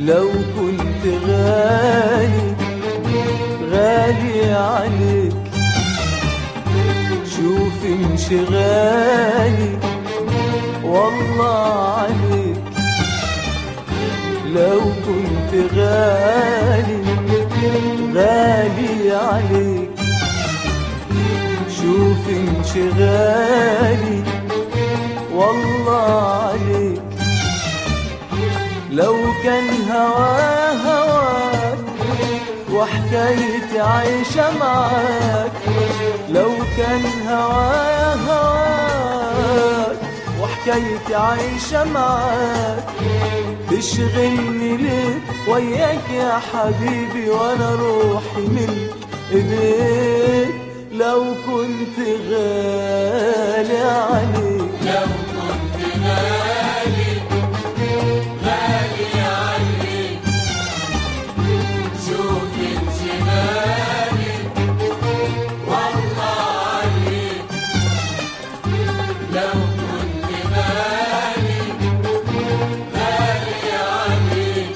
لو كنت غالي غالي عليك شوف انشغالي والله عليك لو كنت غالي غالي عليك شوف انشغالي والله عليك لو كان هوا هواك وحكايتي عايشة معاك لو كان هوا هواك وحكايتي عايشة معاك تشغلني ليه وياك يا حبيبي وانا روحي من ايديك لو كنت غالي عليك لو كنت غالي غالي عليك شوف انشغالي والله عليك لو كنت غالي غالي عليك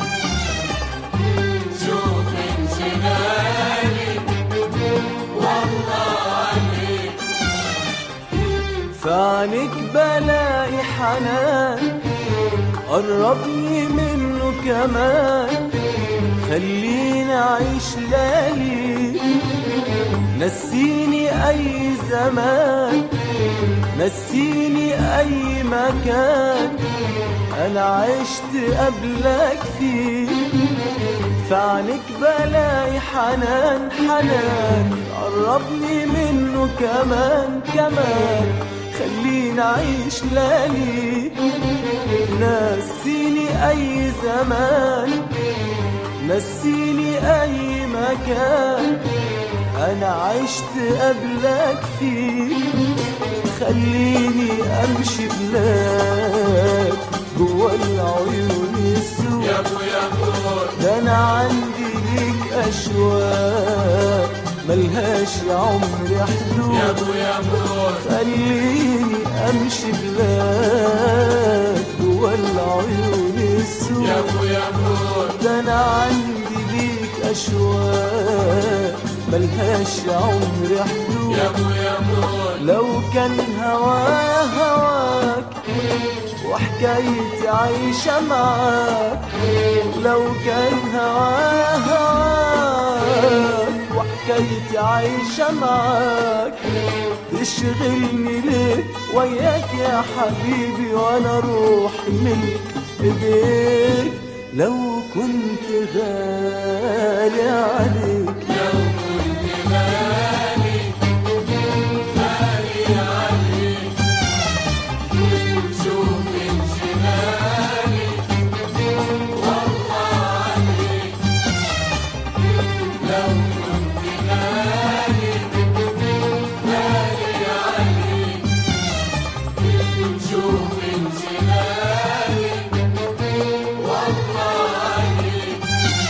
شوف انشغالي والله عليك فعنك بلاقي حنان قربني منه كمان خليني اعيش ليالي نسيني اي زمان نسيني اي مكان انا عشت قبلك فيه فعنك بلاقي حنان حنان قربني منه كمان كمان خليني اعيش ليالي نسيني اي زمان نسيني اي مكان انا عشت قبلك فيه خليني امشي بلاك جوا العيون السود يا ابو يا ابو ده انا عندي ليك اشواق ملهاش يا عمري يا حدود ابو يا ابو خليني امشي بلاك جوا العيون يا السود ابو يا ابو ده انا عندي ليك اشواق ملهاش يا عمري حدود يا ابو يا ابو لو كان هوا هواك وحكايتي عايشة معاك لو كان هوا هواك وحكايتي عايشة معاك تشغلني ليه وياك يا حبيبي وانا روحي منك ايديك لو كنت غالي عليك لو كنت غالي غالي عليك شوف انشغالي والله عليك لو كنت غالي غالي عليك شوف انشغالي والله عليك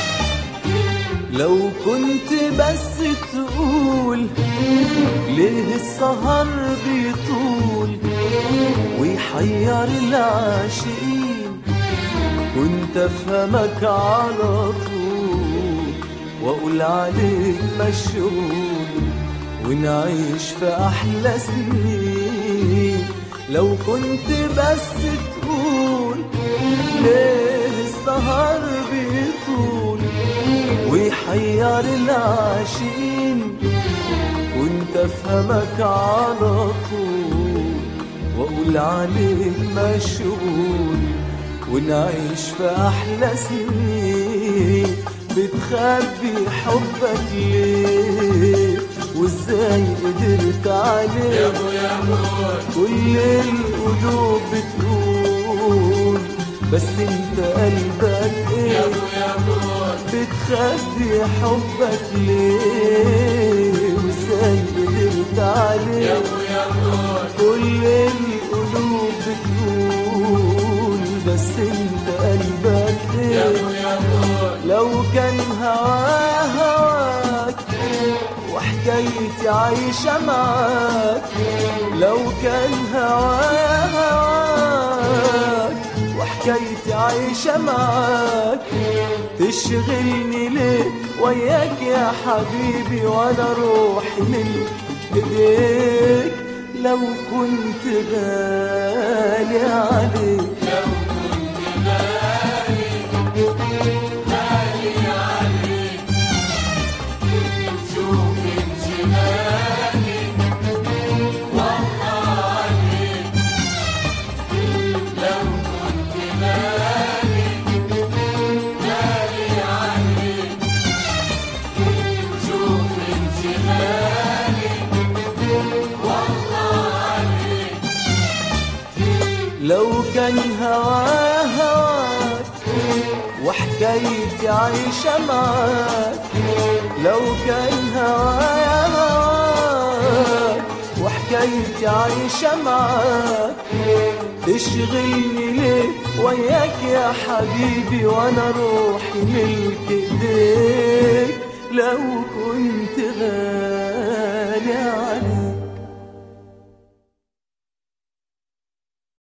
لو كنت بس تقول ليه السهر بيطول ويحير العاشقين كنت افهمك على طول واقول عليك مشغول ونعيش في احلى سنين لو كنت بس تقول ليه السهر بيطول ويحير العاشقين كنت افهمك على طول واقول عليك مشغول ونعيش في احلى سنين بتخبي حبك ليه وازاي قدرت يا عليه ابو يا ابو كل القلوب بتقول بس انت قلبك يا ايه ابو يا ابو بتخبي حبك ليه وازاي قدرت يا عليه ابو يا ابو كل القلوب بتقول بس انت قلبك يا ايه ابو يا ابو لو كان هوا هواك وحكايتي عايشة معاك لو كان هوا هواك وحكايتي عايشة معاك تشغلني ليه وياك يا حبيبي وانا روحي من ايديك لو كنت غالي عليك لو كنت غالي غالي عليك شوف انشغالي والله عليك لو كنت غالي غالي عليك شوف انشغالي والله عليك لو كان هوايا هواك وحكايتي عايشة معاك لو كان هوايا هواك وحكايتي عايشة معاك تشغلني ليه وياك يا حبيبي وانا روحي ملك ايديك لو كنت غالي عليك